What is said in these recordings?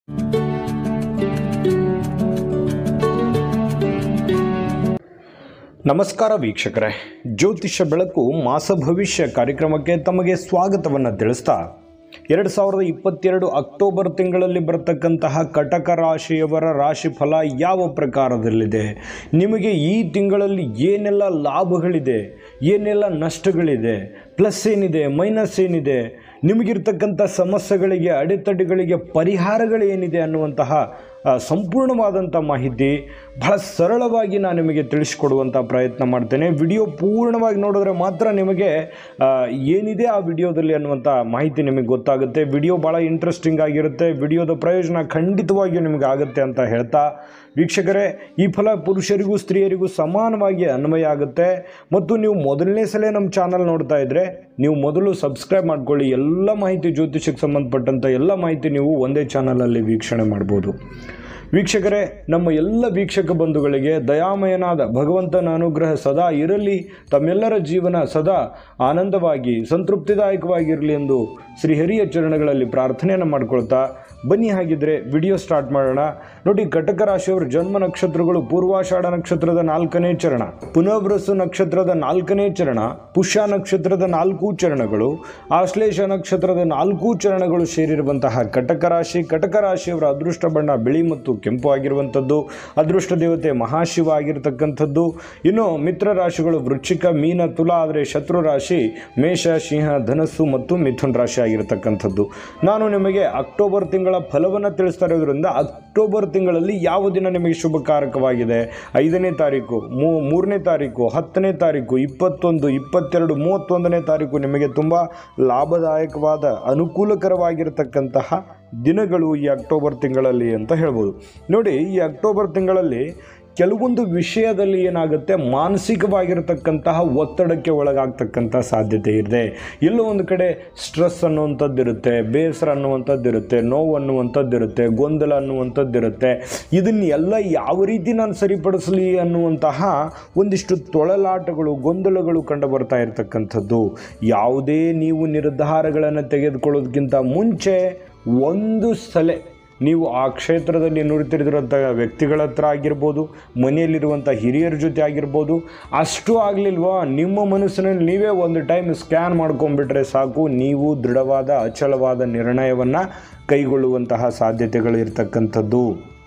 ನಮಸ್ಕಾರ ವೀಕ್ಷಕರೇ ಜ್ಯೋತಿಷ್ಯ ಬೆಳಕು ಮಾಸ ಭವಿಷ್ಯ ಕಾರ್ಯಕ್ರಮಕ್ಕೆ ತಮಗೆ ಸ್ವಾಗತವನ್ನು ತಿಳಿಸ್ತಾ ಎರಡು ಸಾವಿರದ ಇಪ್ಪತ್ತೆರಡು ಅಕ್ಟೋಬರ್ ತಿಂಗಳಲ್ಲಿ ಬರತಕ್ಕಂತಹ ಕಟಕ ರಾಶಿಯವರ ರಾಶಿ ಫಲ ಯಾವ ಪ್ರಕಾರದಲ್ಲಿದೆ ನಿಮಗೆ ಈ ತಿಂಗಳಲ್ಲಿ ಏನೆಲ್ಲ ಲಾಭಗಳಿದೆ ಏನೆಲ್ಲ ನಷ್ಟಗಳಿದೆ ಪ್ಲಸ್ ಏನಿದೆ ಮೈನಸ್ ಏನಿದೆ ನಿಮಗಿರ್ತಕ್ಕಂಥ ಸಮಸ್ಯೆಗಳಿಗೆ ಅಡೆತಡೆಗಳಿಗೆ ಪರಿಹಾರಗಳು ಏನಿದೆ ಅನ್ನುವಂತಹ ಆ, ಸಂಪೂರ್ಣವಾದಂಥ ಮಾಹಿತಿ ಬಹಳ ಸರಳವಾಗಿ ನಾನು ನಿಮಗೆ ತಿಳಿಸ್ಕೊಡುವಂಥ ಪ್ರಯತ್ನ ಮಾಡ್ತೇನೆ ವಿಡಿಯೋ ಪೂರ್ಣವಾಗಿ ನೋಡಿದ್ರೆ ಮಾತ್ರ ನಿಮಗೆ ಆ, ಏನಿದೆ ಆ ವಿಡಿಯೋದಲ್ಲಿ ಅನ್ನುವಂಥ ಮಾಹಿತಿ ನಿಮಗೆ ಗೊತ್ತಾಗುತ್ತೆ ವಿಡಿಯೋ ಭಾಳ ಇಂಟ್ರೆಸ್ಟಿಂಗ್ ಆಗಿರುತ್ತೆ ವಿಡಿಯೋದ ಪ್ರಯೋಜನ ಖಂಡಿತವಾಗಿಯೂ ನಿಮಗೆ ಆಗುತ್ತೆ ಅಂತ ಹೇಳ್ತಾ ವೀಕ್ಷಕರೇ ಈ ಫಲ ಪುರುಷರಿಗೂ ಸ್ತ್ರೀಯರಿಗೂ ಸಮಾನವಾಗಿ ಅನ್ವಯ ಆಗುತ್ತೆ ಮತ್ತು ನೀವು ಮೊದಲನೇ ಸಲ ನಮ್ಮ ಚಾನಲ್ ನೋಡ್ತಾ ಇದ್ದರೆ ನೀವು ಮೊದಲು ಸಬ್ಸ್ಕ್ರೈಬ್ ಮಾಡ್ಕೊಳ್ಳಿ ಎಲ್ಲ ಮಾಹಿತಿ ಜ್ಯೋತಿಷಕ್ಕೆ ಸಂಬಂಧಪಟ್ಟಂಥ ಎಲ್ಲ ಮಾಹಿತಿ ನೀವು ಒಂದೇ ಚಾನಲಲ್ಲಿ ವೀಕ್ಷಣೆ ಮಾಡ್ಬೋದು ವೀಕ್ಷಕರೇ ನಮ್ಮ ಎಲ್ಲ ವೀಕ್ಷಕ ಬಂಧುಗಳಿಗೆ ದಯಾಮಯನಾದ ಭಗವಂತನ ಅನುಗ್ರಹ ಸದಾ ಇರಲಿ ತಮ್ಮೆಲ್ಲರ ಜೀವನ ಸದಾ ಆನಂದವಾಗಿ ಸಂತೃಪ್ತಿದಾಯಕವಾಗಿರಲಿ ಎಂದು ಶ್ರೀಹರಿಯ ಚರಣಗಳಲ್ಲಿ ಪ್ರಾರ್ಥನೆಯನ್ನು ಮಾಡ್ಕೊಳ್ತಾ ಬನ್ನಿ ಹಾಗಿದ್ರೆ ವಿಡಿಯೋ ಸ್ಟಾರ್ಟ್ ಮಾಡೋಣ ನೋಡಿ ಕಟಕ ರಾಶಿಯವರ ಜನ್ಮ ನಕ್ಷತ್ರಗಳು ಪೂರ್ವಾಷಾಢ ನಕ್ಷತ್ರದ ನಾಲ್ಕನೇ ಚರಣ ಪುನರ್ವಸು ನಕ್ಷತ್ರದ ನಾಲ್ಕನೇ ಚರಣ ಪುಷ್ಯ ನಕ್ಷತ್ರದ ನಾಲ್ಕು ಚರಣಗಳು ಆಶ್ಲೇಷ ನಕ್ಷತ್ರದ ನಾಲ್ಕು ಚರಣಗಳು ಸೇರಿರುವಂತಹ ಕಟಕ ರಾಶಿ ಕಟಕ ರಾಶಿಯವರ ಅದೃಷ್ಟ ಬಣ್ಣ ಬಿಳಿ ಮತ್ತು ಕೆಂಪು ಆಗಿರುವಂಥದ್ದು ಅದೃಷ್ಟ ದೇವತೆ ಮಹಾಶಿವ ಆಗಿರತಕ್ಕಂಥದ್ದು ಇನ್ನು ಮಿತ್ರ ರಾಶಿಗಳು ವೃಶ್ಚಿಕ ಮೀನ ತುಲ ಆದರೆ ಶತ್ರು ರಾಶಿ ಮೇಷ ಸಿಂಹ ಧನಸ್ಸು ಮತ್ತು ಮಿಥುನ್ ರಾಶಿ ಆಗಿರತಕ್ಕಂಥದ್ದು ನಾನು ನಿಮಗೆ ಅಕ್ಟೋಬರ್ ತಿಂಗಳ ಫಲವನ್ನು ತಿಳಿಸ್ತಾ ಇರೋದ್ರಿಂದ ಅಕ್ಟೋಬರ್ ತಿಂಗಳಲ್ಲಿ ಯಾವ ದಿನ ನಿಮಗೆ ಶುಭಕಾರಕವಾಗಿದೆ ಐದನೇ ತಾರೀಕು ಮೂ ಮೂರನೇ ತಾರೀಕು ಹತ್ತನೇ ತಾರೀಕು ಇಪ್ಪತ್ತೊಂದು ಇಪ್ಪತ್ತೆರಡು ಮೂವತ್ತೊಂದನೇ ತಾರೀಕು ನಿಮಗೆ ತುಂಬ ಲಾಭದಾಯಕವಾದ ಅನುಕೂಲಕರವಾಗಿರತಕ್ಕಂತಹ ದಿನಗಳು ಈ ಅಕ್ಟೋಬರ್ ತಿಂಗಳಲ್ಲಿ ಅಂತ ಹೇಳ್ಬೋದು ನೋಡಿ ಈ ಅಕ್ಟೋಬರ್ ತಿಂಗಳಲ್ಲಿ ಕೆಲವೊಂದು ವಿಷಯದಲ್ಲಿ ಏನಾಗುತ್ತೆ ಮಾನಸಿಕವಾಗಿರತಕ್ಕಂತಹ ಒತ್ತಡಕ್ಕೆ ಒಳಗಾಗ್ತಕ್ಕಂಥ ಸಾಧ್ಯತೆ ಇದೆ ಎಲ್ಲೋ ಒಂದು ಕಡೆ ಸ್ಟ್ರೆಸ್ ಅನ್ನುವಂಥದ್ದು ಇರುತ್ತೆ ಬೇಸರ ಅನ್ನುವಂಥದ್ದು ಇರುತ್ತೆ ನೋವು ಅನ್ನುವಂಥದ್ದು ಇರುತ್ತೆ ಗೊಂದಲ ಅನ್ನುವಂಥದ್ದು ಇರುತ್ತೆ ಇದನ್ನೆಲ್ಲ ಯಾವ ರೀತಿ ನಾನು ಸರಿಪಡಿಸಲಿ ಅನ್ನುವಂತಹ ಒಂದಿಷ್ಟು ತೊಳಲಾಟಗಳು ಗೊಂದಲಗಳು ಕಂಡು ಬರ್ತಾ ಇರತಕ್ಕಂಥದ್ದು ಯಾವುದೇ ನೀವು ನಿರ್ಧಾರಗಳನ್ನು ತೆಗೆದುಕೊಳ್ಳೋದಕ್ಕಿಂತ ಮುಂಚೆ ಒಂದು ಸಲ ನೀವು ಆ ಕ್ಷೇತ್ರದಲ್ಲಿ ನುರಿತಿರುವಂಥ ವ್ಯಕ್ತಿಗಳ ಹತ್ರ ಆಗಿರ್ಬೋದು ಮನೆಯಲ್ಲಿರುವಂಥ ಹಿರಿಯರ ಜೊತೆ ಆಗಿರ್ಬೋದು ಅಷ್ಟು ಆಗಲಿಲ್ವಾ ನಿಮ್ಮ ಮನಸ್ಸಿನಲ್ಲಿ ನೀವೇ ಒಂದು ಟೈಮ್ ಸ್ಕ್ಯಾನ್ ಮಾಡ್ಕೊಂಡ್ಬಿಟ್ರೆ ಸಾಕು ನೀವು ದೃಢವಾದ ಅಚಲವಾದ ನಿರ್ಣಯವನ್ನು ಕೈಗೊಳ್ಳುವಂತಹ ಸಾಧ್ಯತೆಗಳು ಇರ್ತಕ್ಕಂಥದ್ದು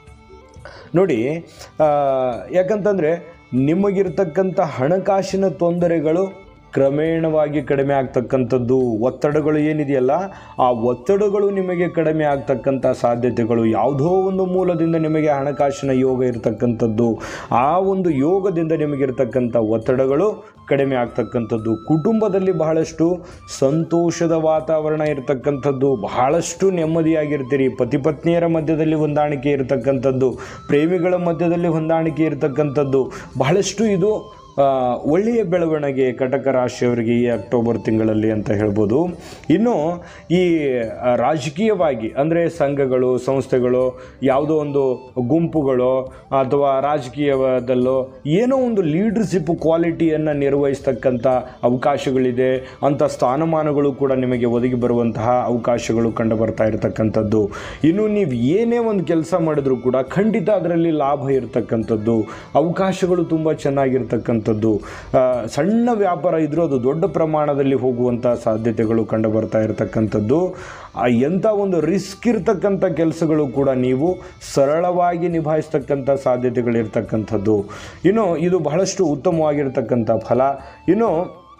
ನೋಡಿ ಆ, ಯಾಕಂತಂದರೆ ನಿಮಗಿರ್ತಕ್ಕಂಥ ಹಣಕಾಸಿನ ತೊಂದರೆಗಳು ಕ್ರಮೇಣವಾಗಿ ಕಡಿಮೆ ಆಗ್ತಕ್ಕಂಥದ್ದು ಒತ್ತಡಗಳು ಏನಿದೆಯಲ್ಲ ಆ ಒತ್ತಡಗಳು ನಿಮಗೆ ಕಡಿಮೆ ಆಗ್ತಕ್ಕಂಥ ಸಾಧ್ಯತೆಗಳು ಯಾವುದೋ ಒಂದು ಮೂಲದಿಂದ ನಿಮಗೆ ಹಣಕಾಸಿನ ಯೋಗ ಇರತಕ್ಕಂಥದ್ದು ಆ ಒಂದು ಯೋಗದಿಂದ ನಿಮಗಿರ್ತಕ್ಕಂಥ ಒತ್ತಡಗಳು ಕಡಿಮೆ ಆಗ್ತಕ್ಕಂಥದ್ದು ಕುಟುಂಬದಲ್ಲಿ ಬಹಳಷ್ಟು ಸಂತೋಷದ ವಾತಾವರಣ ಇರತಕ್ಕಂಥದ್ದು ಬಹಳಷ್ಟು ನೆಮ್ಮದಿಯಾಗಿರ್ತೀರಿ ಪತಿ ಪತ್ನಿಯರ ಮಧ್ಯದಲ್ಲಿ ಹೊಂದಾಣಿಕೆ ಇರತಕ್ಕಂಥದ್ದು ಪ್ರೇಮಿಗಳ ಮಧ್ಯದಲ್ಲಿ ಹೊಂದಾಣಿಕೆ ಇರತಕ್ಕಂಥದ್ದು ಬಹಳಷ್ಟು ಇದು ಆ, ಒಳ್ಳೆಯ ಬೆಳವಣಿಗೆ ಕಟಕ ರಾಶಿಯವರಿಗೆ ಈ ಅಕ್ಟೋಬರ್ ತಿಂಗಳಲ್ಲಿ ಅಂತ ಹೇಳ್ಬೋದು ಇನ್ನು ಈ ಆ, ರಾಜಕೀಯವಾಗಿ ಅಂದರೆ ಸಂಘಗಳು ಸಂಸ್ಥೆಗಳು ಯಾವುದೋ ಒಂದು ಗುಂಪುಗಳು ಅಥವಾ ರಾಜಕೀಯದಲ್ಲೋ ಏನೋ ಒಂದು ಲೀಡರ್ಶಿಪ್ ಕ್ವಾಲಿಟಿಯನ್ನು ನಿರ್ವಹಿಸ್ತಕ್ಕಂಥ ಅವಕಾಶಗಳಿದೆ ಅಂಥ ಸ್ಥಾನಮಾನಗಳು ಕೂಡ ನಿಮಗೆ ಒದಗಿ ಬರುವಂತಹ ಅವಕಾಶಗಳು ಕಂಡು ಬರ್ತಾ ಇರತಕ್ಕಂಥದ್ದು ಇನ್ನು ನೀವು ಏನೇ ಒಂದು ಕೆಲಸ ಮಾಡಿದರೂ ಕೂಡ ಖಂಡಿತ ಅದರಲ್ಲಿ ಲಾಭ ಇರತಕ್ಕಂಥದ್ದು ಅವಕಾಶಗಳು ತುಂಬ ಚೆನ್ನಾಗಿರ್ತಕ್ಕಂಥದ್ದು ಆ, ಸಣ್ಣ ವ್ಯಾಪಾರ ಇದ್ರೂ ಅದು ದೊಡ್ಡ ಪ್ರಮಾಣದಲ್ಲಿ ಹೋಗುವಂಥ ಸಾಧ್ಯತೆಗಳು ಕಂಡು ಬರ್ತಾ ಇರತಕ್ಕಂಥದ್ದು ಆ ಎಂಥ ಒಂದು ರಿಸ್ಕ್ ಇರ್ತಕ್ಕಂಥ ಕೆಲಸಗಳು ಕೂಡ ನೀವು ಸರಳವಾಗಿ ನಿಭಾಯಿಸ್ತಕ್ಕಂಥ ಸಾಧ್ಯತೆಗಳಿರ್ತಕ್ಕಂಥದ್ದು ಇನ್ನು ಇದು ಬಹಳಷ್ಟು ಉತ್ತಮವಾಗಿರ್ತಕ್ಕಂಥ ಫಲ ಇನ್ನು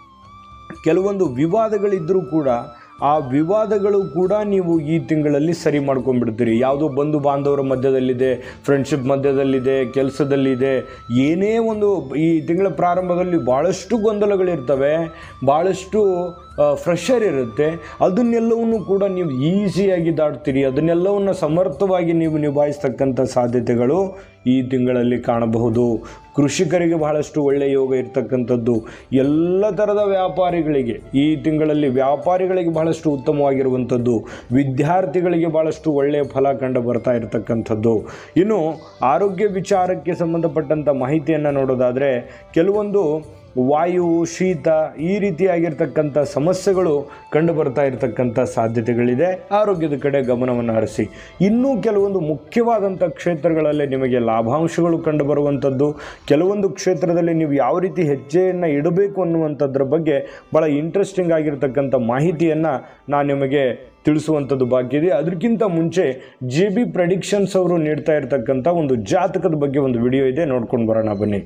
ಕೆಲವೊಂದು ವಿವಾದಗಳಿದ್ದರೂ ಕೂಡ ಆ ವಿವಾದಗಳು ಕೂಡ ನೀವು ಈ ತಿಂಗಳಲ್ಲಿ ಸರಿ ಮಾಡ್ಕೊಂಡ್ಬಿಡ್ತೀರಿ ಯಾವುದೋ ಬಂಧು ಬಾಂಧವರ ಮಧ್ಯದಲ್ಲಿದೆ ಫ್ರೆಂಡ್ಶಿಪ್ ಮಧ್ಯದಲ್ಲಿದೆ ಕೆಲಸದಲ್ಲಿದೆ ಏನೇ ಒಂದು ಈ ತಿಂಗಳ ಪ್ರಾರಂಭದಲ್ಲಿ ಭಾಳಷ್ಟು ಗೊಂದಲಗಳಿರ್ತವೆ ಭಾಳಷ್ಟು ಫ್ರೆಷರ್ ಇರುತ್ತೆ ಅದನ್ನೆಲ್ಲವನ್ನು ಕೂಡ ನೀವು ಈಸಿಯಾಗಿ ದಾಟ್ತೀರಿ ಅದನ್ನೆಲ್ಲವನ್ನು ಸಮರ್ಥವಾಗಿ ನೀವು ನಿಭಾಯಿಸ್ತಕ್ಕಂಥ ಸಾಧ್ಯತೆಗಳು ಈ ತಿಂಗಳಲ್ಲಿ ಕಾಣಬಹುದು ಕೃಷಿಕರಿಗೆ ಬಹಳಷ್ಟು ಒಳ್ಳೆಯ ಯೋಗ ಇರ್ತಕ್ಕಂಥದ್ದು ಎಲ್ಲ ಥರದ ವ್ಯಾಪಾರಿಗಳಿಗೆ ಈ ತಿಂಗಳಲ್ಲಿ ವ್ಯಾಪಾರಿಗಳಿಗೆ ಬಹಳಷ್ಟು ಉತ್ತಮವಾಗಿರುವಂಥದ್ದು ವಿದ್ಯಾರ್ಥಿಗಳಿಗೆ ಬಹಳಷ್ಟು ಒಳ್ಳೆಯ ಫಲ ಕಂಡು ಬರ್ತಾ ಇರತಕ್ಕಂಥದ್ದು ಇನ್ನು ಆರೋಗ್ಯ ವಿಚಾರಕ್ಕೆ ಸಂಬಂಧಪಟ್ಟಂಥ ಮಾಹಿತಿಯನ್ನು ನೋಡೋದಾದರೆ ಕೆಲವೊಂದು ವಾಯು ಶೀತ ಈ ರೀತಿಯಾಗಿರ್ತಕ್ಕಂಥ ಸಮಸ್ಯೆಗಳು ಕಂಡು ಬರ್ತಾ ಇರತಕ್ಕಂಥ ಸಾಧ್ಯತೆಗಳಿದೆ ಆರೋಗ್ಯದ ಕಡೆ ಗಮನವನ್ನು ಹರಿಸಿ ಇನ್ನೂ ಕೆಲವೊಂದು ಮುಖ್ಯವಾದಂಥ ಕ್ಷೇತ್ರಗಳಲ್ಲಿ ನಿಮಗೆ ಲಾಭಾಂಶಗಳು ಕಂಡು ಬರುವಂಥದ್ದು ಕೆಲವೊಂದು ಕ್ಷೇತ್ರದಲ್ಲಿ ನೀವು ಯಾವ ರೀತಿ ಹೆಜ್ಜೆಯನ್ನು ಇಡಬೇಕು ಅನ್ನುವಂಥದ್ರ ಬಗ್ಗೆ ಭಾಳ ಇಂಟ್ರೆಸ್ಟಿಂಗ್ ಆಗಿರ್ತಕ್ಕಂಥ ಮಾಹಿತಿಯನ್ನು ನಾನು ನಿಮಗೆ ತಿಳಿಸುವಂಥದ್ದು ಬಾಕಿ ಇದೆ ಅದಕ್ಕಿಂತ ಮುಂಚೆ ಜೆ ಬಿ ಪ್ರೆಡಿಕ್ಷನ್ಸ್ ಅವರು ನೀಡ್ತಾ ಇರತಕ್ಕಂಥ ಒಂದು ಜಾತಕದ ಬಗ್ಗೆ ಒಂದು ವಿಡಿಯೋ ಇದೆ ನೋಡ್ಕೊಂಡು ಬರೋಣ ಬನ್ನಿ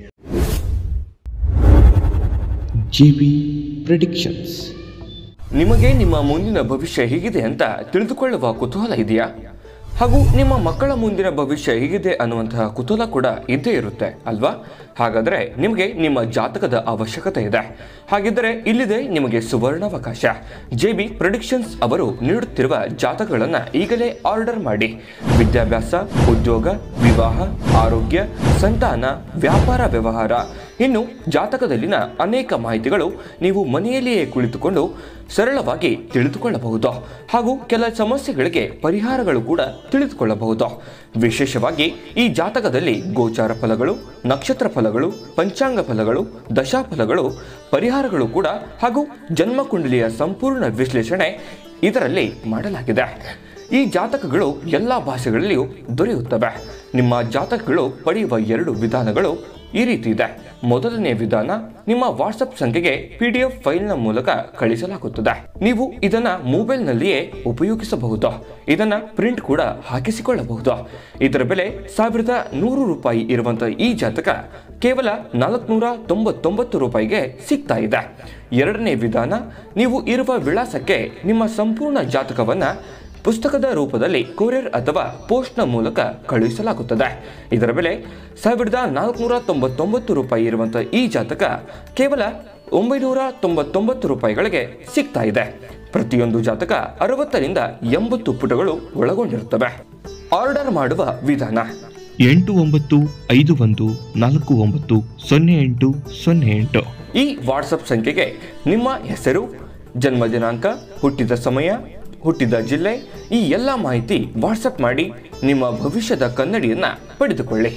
GB Predictions. ನಿಮಗೆ ನಿಮ್ಮ ಮುಂದಿನ ಭವಿಷ್ಯ ಹೇಗಿದೆ ಅಂತ ತಿಳಿದುಕೊಳ್ಳುವ ಕುತೂಹಲ ಇದೆಯಾ ಹಾಗೂ ನಿಮ್ಮ ಮಕ್ಕಳ ಮುಂದಿನ ಭವಿಷ್ಯ ಹೇಗಿದೆ ಅನ್ನುವಂತಹ ಕುತೂಹಲ ಕೂಡ ಇದ್ದೇ ಇರುತ್ತೆ ಅಲ್ವಾ ಹಾಗಾದರೆ ನಿಮಗೆ ನಿಮ್ಮ ಜಾತಕದ ಅವಶ್ಯಕತೆ ಇದೆ ಹಾಗಿದ್ದರೆ ಇಲ್ಲಿದೆ ನಿಮಗೆ ಸುವರ್ಣಾವಕಾಶ ಜೆ ಬಿ ಪ್ರೊಡಿಕ್ಷನ್ಸ್ ಅವರು ನೀಡುತ್ತಿರುವ ಜಾತಕಗಳನ್ನು ಈಗಲೇ ಆರ್ಡರ್ ಮಾಡಿ ವಿದ್ಯಾಭ್ಯಾಸ ಉದ್ಯೋಗ ವಿವಾಹ ಆರೋಗ್ಯ ಸಂತಾನ ವ್ಯಾಪಾರ ವ್ಯವಹಾರ ಇನ್ನು ಜಾತಕದಲ್ಲಿನ ಅನೇಕ ಮಾಹಿತಿಗಳು ನೀವು ಮನೆಯಲ್ಲಿಯೇ ಕುಳಿತುಕೊಂಡು ಸರಳವಾಗಿ ತಿಳಿದುಕೊಳ್ಳಬಹುದು ಹಾಗೂ ಕೆಲ ಸಮಸ್ಯೆಗಳಿಗೆ ಪರಿಹಾರಗಳು ಕೂಡ ತಿಳಿದುಕೊಳ್ಳಬಹುದು ವಿಶೇಷವಾಗಿ ಈ ಜಾತಕದಲ್ಲಿ ಗೋಚಾರ ಫಲಗಳು ನಕ್ಷತ್ರ ಫಲಗಳು ಪಂಚಾಂಗ ಫಲಗಳು ದಶಾಫಲಗಳು ಪರಿಹಾರಗಳು ಕೂಡ ಹಾಗೂ ಜನ್ಮಕುಂಡಲಿಯ ಸಂಪೂರ್ಣ ವಿಶ್ಲೇಷಣೆ ಇದರಲ್ಲಿ ಮಾಡಲಾಗಿದೆ ಈ ಜಾತಕಗಳು ಎಲ್ಲ ಭಾಷೆಗಳಲ್ಲಿಯೂ ದೊರೆಯುತ್ತವೆ ನಿಮ್ಮ ಜಾತಕಗಳು ಪಡೆಯುವ ಎರಡು ವಿಧಾನಗಳು ಈ ರೀತಿ ಇದೆ ಮೊದಲನೇ ವಿಧಾನ ನಿಮ್ಮ ವಾಟ್ಸಪ್ ಸಂಖ್ಯೆಗೆ ಪಿ ಡಿ ಎಫ್ ಫೈಲ್ನ ಮೂಲಕ ಕಳಿಸಲಾಗುತ್ತದೆ ನೀವು ಇದನ್ನ ಮೊಬೈಲ್ನಲ್ಲಿಯೇ ಉಪಯೋಗಿಸಬಹುದು ಇದನ್ನ ಪ್ರಿಂಟ್ ಕೂಡ ಹಾಕಿಸಿಕೊಳ್ಳಬಹುದು ಇದರ ಬೆಲೆ ಸಾವಿರದ ನೂರು ರೂಪಾಯಿ ಇರುವಂತಹ ಈ ಜಾತಕ ಕೇವಲ ನಾಲ್ಕುನೂರ ತೊಂಬತ್ತೊಂಬತ್ತು ರೂಪಾಯಿಗೆ ಸಿಗ್ತಾ ಇದೆ ಎರಡನೇ ವಿಧಾನ ನೀವು ಇರುವ ವಿಳಾಸಕ್ಕೆ ನಿಮ್ಮ ಸಂಪೂರ್ಣ ಜಾತಕವನ್ನ ಪುಸ್ತಕದ ರೂಪದಲ್ಲಿ ಕೊರಿಯರ್ ಅಥವಾ ಪೋಸ್ಟ್ನ ಮೂಲಕ ಕಳುಹಿಸಲಾಗುತ್ತದೆ ಇದರ ಬೆಲೆ ಸಾವಿರದ ನಾಲ್ಕುನೂರ ತೊಂಬತ್ತೊಂಬತ್ತು ರೂಪಾಯಿ ಇರುವಂತಹ ಈ ಜಾತಕ ಕೇವಲ ಒಂಬೈನೂರ ತೊಂಬತ್ತೊಂಬತ್ತು ರೂಪಾಯಿಗಳಿಗೆ ಸಿಗ್ತಾ ಇದೆ ಪ್ರತಿಯೊಂದು ಜಾತಕ ಅರವತ್ತರಿಂದ ಎಂಬತ್ತು ಪುಟಗಳು ಒಳಗೊಂಡಿರುತ್ತವೆ ಆರ್ಡರ್ ಮಾಡುವ ವಿಧಾನ ಎಂಟು ಒಂಬತ್ತು ಐದು ಒಂದು ನಾಲ್ಕು ಒಂಬತ್ತು ಸೊನ್ನೆ ಎಂಟು ಸೊನ್ನೆ ಎಂಟು ಈ ವಾಟ್ಸಪ್ ಸಂಖ್ಯೆಗೆ ನಿಮ್ಮ ಹೆಸರು ಜನ್ಮ ದಿನಾಂಕ ಹುಟ್ಟಿದ ಸಮಯ ಹುಟ್ಟಿದ ಜಿಲ್ಲೆ ಈ ಎಲ್ಲ ಮಾಹಿತಿ ವಾಟ್ಸಪ್ ಮಾಡಿ ನಿಮ್ಮ ಭವಿಷ್ಯದ ಕನ್ನಡಿಯನ್ನ ಪಡೆದುಕೊಳ್ಳಿ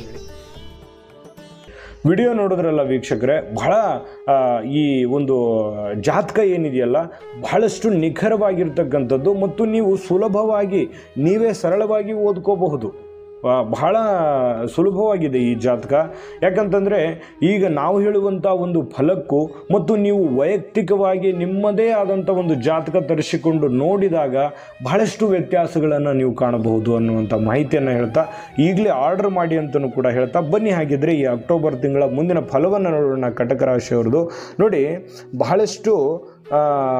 ವಿಡಿಯೋ ನೋಡಿದ್ರಲ್ಲ ವೀಕ್ಷಕರೇ ಬಹಳ ಆ, ಈ ಒಂದು ಜಾತಕ ಏನಿದೆಯಲ್ಲ ಬಹಳಷ್ಟು ನಿಖರವಾಗಿರ್ತಕ್ಕಂಥದ್ದು ಮತ್ತು ನೀವು ಸುಲಭವಾಗಿ ನೀವೇ ಸರಳವಾಗಿ ಓದ್ಕೋಬಹುದು ಆ, ಬಹಳ ಸುಲಭವಾಗಿದೆ ಈ ಜಾತಕ ಯಾಕಂತಂದರೆ ಈಗ ನಾವು ಹೇಳುವಂಥ ಒಂದು ಫಲಕ್ಕೂ ಮತ್ತು ನೀವು ವೈಯಕ್ತಿಕವಾಗಿ ನಿಮ್ಮದೇ ಆದಂಥ ಒಂದು ಜಾತಕ ತರಿಸಿಕೊಂಡು ನೋಡಿದಾಗ ಬಹಳಷ್ಟು ವ್ಯತ್ಯಾಸಗಳನ್ನು ನೀವು ಕಾಣಬಹುದು ಅನ್ನುವಂಥ ಮಾಹಿತಿಯನ್ನು ಹೇಳ್ತಾ ಈಗಲೇ ಆರ್ಡರ್ ಮಾಡಿ ಅಂತಲೂ ಕೂಡ ಹೇಳ್ತಾ ಬನ್ನಿ ಹಾಗಿದ್ರೆ ಈ ಅಕ್ಟೋಬರ್ ತಿಂಗಳ ಮುಂದಿನ ಫಲವನ್ನು ನೋಡೋಣ ಕಟಕ ರಾಶಿಯವ್ರದ್ದು ನೋಡಿ ಬಹಳಷ್ಟು ಆ,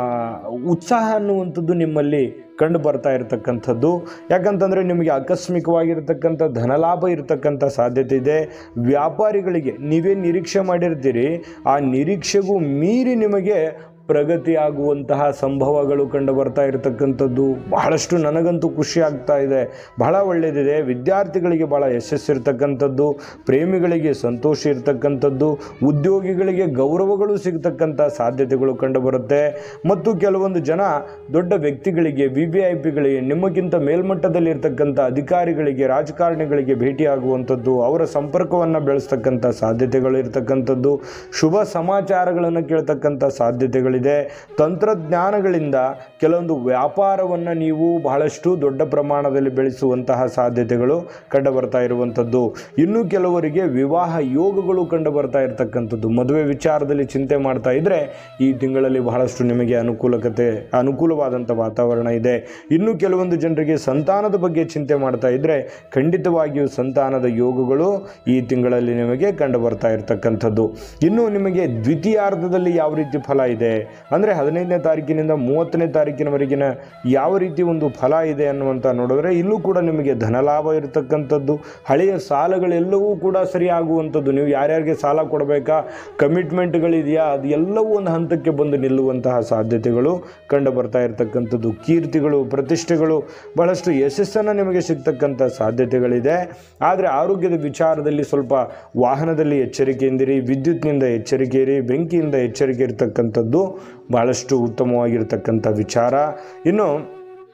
ಉತ್ಸಾಹ ಅನ್ನುವಂಥದ್ದು ನಿಮ್ಮಲ್ಲಿ ಕಂಡು ಬರ್ತಾ ಇರತಕ್ಕಂಥದ್ದು ಯಾಕಂತಂದರೆ ನಿಮಗೆ ಆಕಸ್ಮಿಕವಾಗಿರ್ತಕ್ಕಂಥ ಧನಲಾಭ ಇರತಕ್ಕಂಥ ಸಾಧ್ಯತೆ ಇದೆ ವ್ಯಾಪಾರಿಗಳಿಗೆ ನೀವೇ ನಿರೀಕ್ಷೆ ಮಾಡಿರ್ತೀರಿ ಆ ನಿರೀಕ್ಷೆಗೂ ಮೀರಿ ನಿಮಗೆ ಪ್ರಗತಿ ಆಗುವಂತಹ ಸಂಭವಗಳು ಕಂಡು ಬರ್ತಾ ಇರತಕ್ಕಂಥದ್ದು ಬಹಳಷ್ಟು ನನಗಂತೂ ಖುಷಿ ಆಗ್ತಾ ಇದೆ ಬಹಳ ಒಳ್ಳೆಯದಿದೆ ವಿದ್ಯಾರ್ಥಿಗಳಿಗೆ ಭಾಳ ಯಶಸ್ಸಿರ್ತಕ್ಕಂಥದ್ದು ಪ್ರೇಮಿಗಳಿಗೆ ಸಂತೋಷ ಇರ್ತಕ್ಕಂಥದ್ದು ಉದ್ಯೋಗಿಗಳಿಗೆ ಗೌರವಗಳು ಸಿಗ್ತಕ್ಕಂಥ ಸಾಧ್ಯತೆಗಳು ಕಂಡುಬರುತ್ತೆ ಮತ್ತು ಕೆಲವೊಂದು ಜನ ದೊಡ್ಡ ವ್ಯಕ್ತಿಗಳಿಗೆ ವಿ ವಿ ಐ ಪಿಗಳಿಗೆ ನಿಮಗಿಂತ ಮೇಲ್ಮಟ್ಟದಲ್ಲಿರ್ತಕ್ಕಂಥ ಅಧಿಕಾರಿಗಳಿಗೆ ರಾಜಕಾರಣಿಗಳಿಗೆ ಭೇಟಿಯಾಗುವಂಥದ್ದು ಅವರ ಸಂಪರ್ಕವನ್ನು ಬೆಳೆಸ್ತಕ್ಕಂಥ ಸಾಧ್ಯತೆಗಳು ಇರ್ತಕ್ಕಂಥದ್ದು ಶುಭ ಸಮಾಚಾರಗಳನ್ನು ಕೇಳ್ತಕ್ಕಂಥ ಸಾಧ್ಯತೆಗಳಿದೆ ತಂತ್ರಜ್ಞಾನಗಳಿಂದ ಕೆಲವೊಂದು ವ್ಯಾಪಾರವನ್ನು ನೀವು ಬಹಳಷ್ಟು ದೊಡ್ಡ ಪ್ರಮಾಣದಲ್ಲಿ ಬೆಳೆಸುವಂತಹ ಸಾಧ್ಯತೆಗಳು ಕಂಡು ಬರ್ತಾ ಇರುವಂಥದ್ದು ಇನ್ನು ಕೆಲವರಿಗೆ ವಿವಾಹ ಯೋಗಗಳು ಕಂಡು ಬರ್ತಾ ಇರತಕ್ಕಂಥದ್ದು ಮದುವೆ ವಿಚಾರದಲ್ಲಿ ಚಿಂತೆ ಮಾಡ್ತಾ ಇದ್ದರೆ ಈ ತಿಂಗಳಲ್ಲಿ ಬಹಳಷ್ಟು ನಿಮಗೆ ಅನುಕೂಲಕತೆ ಅನುಕೂಲವಾದಂಥ ವಾತಾವರಣ ಇದೆ ಇನ್ನು ಕೆಲವೊಂದು ಜನರಿಗೆ ಸಂತಾನದ ಬಗ್ಗೆ ಚಿಂತೆ ಮಾಡ್ತಾ ಇದ್ದರೆ ಖಂಡಿತವಾಗಿಯೂ ಸಂತಾನದ ಯೋಗಗಳು ಈ ತಿಂಗಳಲ್ಲಿ ನಿಮಗೆ ಕಂಡು ಬರ್ತಾ ಇರತಕ್ಕಂಥದ್ದು ಇನ್ನು ನಿಮಗೆ ದ್ವಿತೀಯಾರ್ಧದಲ್ಲಿ ಯಾವ ರೀತಿ ಫಲ ಇದೆ ಅಂದರೆ ಹದಿನೈದನೇ ತಾರೀಕಿನಿಂದ ಮೂವತ್ತನೇ ತಾರೀಕಿನವರೆಗಿನ ಯಾವ ರೀತಿ ಒಂದು ಫಲ ಇದೆ ಅನ್ನುವಂಥ ನೋಡಿದ್ರೆ ಇಲ್ಲೂ ಕೂಡ ನಿಮಗೆ ಧನಲಾಭ ಇರತಕ್ಕಂಥದ್ದು ಹಳೆಯ ಸಾಲಗಳೆಲ್ಲವೂ ಕೂಡ ಸರಿಯಾಗುವಂಥದ್ದು ನೀವು ಯಾರ್ಯಾರಿಗೆ ಸಾಲ ಕೊಡಬೇಕಾ ಕಮಿಟ್ಮೆಂಟ್ಗಳಿದೆಯಾ ಅದು ಎಲ್ಲವೂ ಒಂದು ಹಂತಕ್ಕೆ ಬಂದು ನಿಲ್ಲುವಂತಹ ಸಾಧ್ಯತೆಗಳು ಕಂಡು ಬರ್ತಾ ಇರತಕ್ಕಂಥದ್ದು ಕೀರ್ತಿಗಳು ಪ್ರತಿಷ್ಠೆಗಳು ಬಹಳಷ್ಟು ಯಶಸ್ಸನ್ನು ನಿಮಗೆ ಸಿಗ್ತಕ್ಕಂಥ ಸಾಧ್ಯತೆಗಳಿದೆ ಆದರೆ ಆರೋಗ್ಯದ ವಿಚಾರದಲ್ಲಿ ಸ್ವಲ್ಪ ವಾಹನದಲ್ಲಿ ಎಚ್ಚರಿಕೆಯಿಂದಿರಿ ವಿದ್ಯುತ್ನಿಂದ ಎಚ್ಚರಿಕೆ ಇರಿ ಬೆಂಕಿಯಿಂದ ಎಚ್ಚರಿಕೆ ಇರತಕ್ಕಂಥದ್ದು ಬಹಳಷ್ಟು ಉತ್ತಮವಾಗಿರ್ತಕ್ಕಂಥ ವಿಚಾರ ಇನ್ನು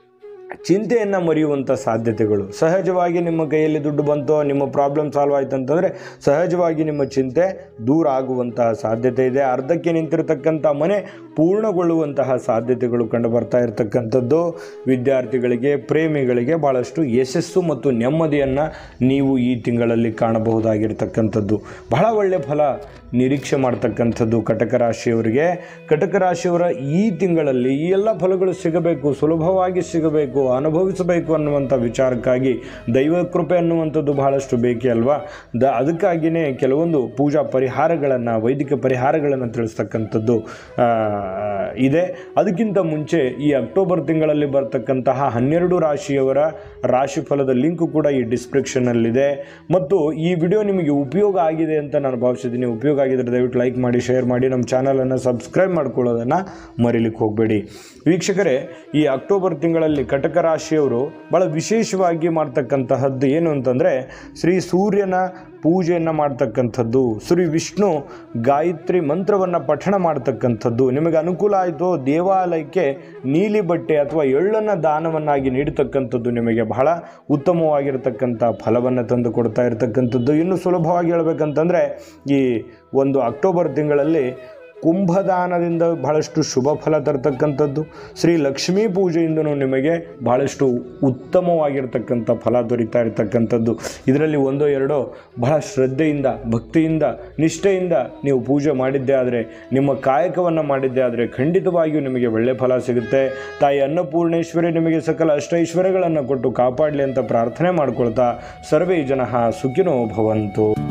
ಚಿಂತೆಯನ್ನು ಮರೆಯುವಂಥ ಸಾಧ್ಯತೆಗಳು ಸಹಜವಾಗಿ ನಿಮ್ಮ ಕೈಯಲ್ಲಿ ದುಡ್ಡು ಬಂತೋ ನಿಮ್ಮ ಪ್ರಾಬ್ಲಮ್ ಸಾಲ್ವ್ ಆಯ್ತು ಅಂತಂದರೆ ಸಹಜವಾಗಿ ನಿಮ್ಮ ಚಿಂತೆ ದೂರ ಆಗುವಂತಹ ಸಾಧ್ಯತೆ ಇದೆ ಅರ್ಧಕ್ಕೆ ನಿಂತಿರತಕ್ಕಂಥ ಮನೆ ಪೂರ್ಣಗೊಳ್ಳುವಂತಹ ಸಾಧ್ಯತೆಗಳು ಕಂಡು ಬರ್ತಾ ಇರತಕ್ಕಂಥದ್ದು ವಿದ್ಯಾರ್ಥಿಗಳಿಗೆ ಪ್ರೇಮಿಗಳಿಗೆ ಭಾಳಷ್ಟು ಯಶಸ್ಸು ಮತ್ತು ನೆಮ್ಮದಿಯನ್ನು ನೀವು ಈ ತಿಂಗಳಲ್ಲಿ ಕಾಣಬಹುದಾಗಿರ್ತಕ್ಕಂಥದ್ದು ಬಹಳ ಒಳ್ಳೆಯ ಫಲ ನಿರೀಕ್ಷೆ ಮಾಡ್ತಕ್ಕಂಥದ್ದು ಕಟಕ ರಾಶಿಯವರಿಗೆ ಕಟಕ ರಾಶಿಯವರ ಈ ತಿಂಗಳಲ್ಲಿ ಈ ಎಲ್ಲ ಫಲಗಳು ಸಿಗಬೇಕು ಸುಲಭವಾಗಿ ಸಿಗಬೇಕು ಅನುಭವಿಸಬೇಕು ಅನ್ನುವಂಥ ವಿಚಾರಕ್ಕಾಗಿ ದೈವ ಕೃಪೆ ಅನ್ನುವಂಥದ್ದು ಬಹಳಷ್ಟು ಬೇಕೇ ಅಲ್ವಾ ದ ಅದಕ್ಕಾಗಿಯೇ ಕೆಲವೊಂದು ಪೂಜಾ ಪರಿಹಾರಗಳನ್ನು ವೈದಿಕ ಪರಿಹಾರಗಳನ್ನು ತಿಳಿಸ್ತಕ್ಕಂಥದ್ದು ಆ, ಇದೆ ಅದಕ್ಕಿಂತ ಮುಂಚೆ ಈ ಅಕ್ಟೋಬರ್ ತಿಂಗಳಲ್ಲಿ ಬರ್ತಕ್ಕಂತಹ ಹನ್ನೆರಡು ರಾಶಿಯವರ ರಾಶಿಫಲದ ಲಿಂಕು ಕೂಡ ಈ ಡಿಸ್ಕ್ರಿಪ್ಷನ್ನಲ್ಲಿದೆ ಮತ್ತು ಈ ವಿಡಿಯೋ ನಿಮಗೆ ಉಪಯೋಗ ಆಗಿದೆ ಅಂತ ನಾನು ಭಾವಿಸಿದ್ದೀನಿ ಉಪಯೋಗ ಆಗಿದ್ದರೆ ದಯವಿಟ್ಟು ಲೈಕ್ ಮಾಡಿ ಶೇರ್ ಮಾಡಿ ನಮ್ಮ ಚಾನಲನ್ನು ಸಬ್ಸ್ಕ್ರೈಬ್ ಮಾಡ್ಕೊಳ್ಳೋದನ್ನು ಮರಿಲಿಕ್ಕೆ ಹೋಗಬೇಡಿ ವೀಕ್ಷಕರೇ ಈ ಅಕ್ಟೋಬರ್ ತಿಂಗಳಲ್ಲಿ ಕಟಕ ರಾಶಿಯವರು ಭಾಳ ವಿಶೇಷವಾಗಿ ಮಾಡ್ತಕ್ಕಂತಹದ್ದು ಏನು ಅಂತಂದರೆ ಶ್ರೀ ಸೂರ್ಯನ ಪೂಜೆಯನ್ನು ಮಾಡ್ತಕ್ಕಂಥದ್ದು ಶ್ರೀ ವಿಷ್ಣು ಗಾಯತ್ರಿ ಮಂತ್ರವನ್ನು ಪಠಣ ಮಾಡ್ತಕ್ಕಂಥದ್ದು ನಿಮಗೆ ಅನುಕೂಲ ಆಯಿತು ದೇವಾಲಯಕ್ಕೆ ನೀಲಿ ಬಟ್ಟೆ ಅಥವಾ ಎಳ್ಳನ್ನು ದಾನವನ್ನಾಗಿ ನೀಡತಕ್ಕಂಥದ್ದು ನಿಮಗೆ ಬಹಳ ಉತ್ತಮವಾಗಿರತಕ್ಕಂಥ ಫಲವನ್ನು ತಂದು ಕೊಡ್ತಾ ಇರತಕ್ಕಂಥದ್ದು ಇನ್ನು ಸುಲಭವಾಗಿ ಹೇಳ್ಬೇಕಂತಂದರೆ ಈ ಒಂದು ಅಕ್ಟೋಬರ್ ತಿಂಗಳಲ್ಲಿ ಕುಂಭದಾನದಿಂದ ಬಹಳಷ್ಟು ಶುಭ ಫಲ ತರತಕ್ಕಂಥದ್ದು ಶ್ರೀ ಲಕ್ಷ್ಮೀ ಪೂಜೆಯಿಂದನೂ ನಿಮಗೆ ಬಹಳಷ್ಟು ಉತ್ತಮವಾಗಿರ್ತಕ್ಕಂಥ ಫಲ ದೊರೀತಾ ಇರತಕ್ಕಂಥದ್ದು ಇದರಲ್ಲಿ ಒಂದೋ ಎರಡೋ ಬಹಳ ಶ್ರದ್ಧೆಯಿಂದ ಭಕ್ತಿಯಿಂದ ನಿಷ್ಠೆಯಿಂದ ನೀವು ಪೂಜೆ ಮಾಡಿದ್ದೇ ಆದರೆ ನಿಮ್ಮ ಕಾಯಕವನ್ನು ಮಾಡಿದ್ದೇ ಆದರೆ ಖಂಡಿತವಾಗಿಯೂ ನಿಮಗೆ ಒಳ್ಳೆಯ ಫಲ ಸಿಗುತ್ತೆ ತಾಯಿ ಅನ್ನಪೂರ್ಣೇಶ್ವರಿ ನಿಮಗೆ ಸಕಲ ಅಷ್ಟೈಶ್ವರ್ಯಗಳನ್ನು ಕೊಟ್ಟು ಕಾಪಾಡಲಿ ಅಂತ ಪ್ರಾರ್ಥನೆ ಮಾಡ್ಕೊಳ್ತಾ ಸರ್ವೇ ಜನ ಸುಖಿನೋ ಭವಂತು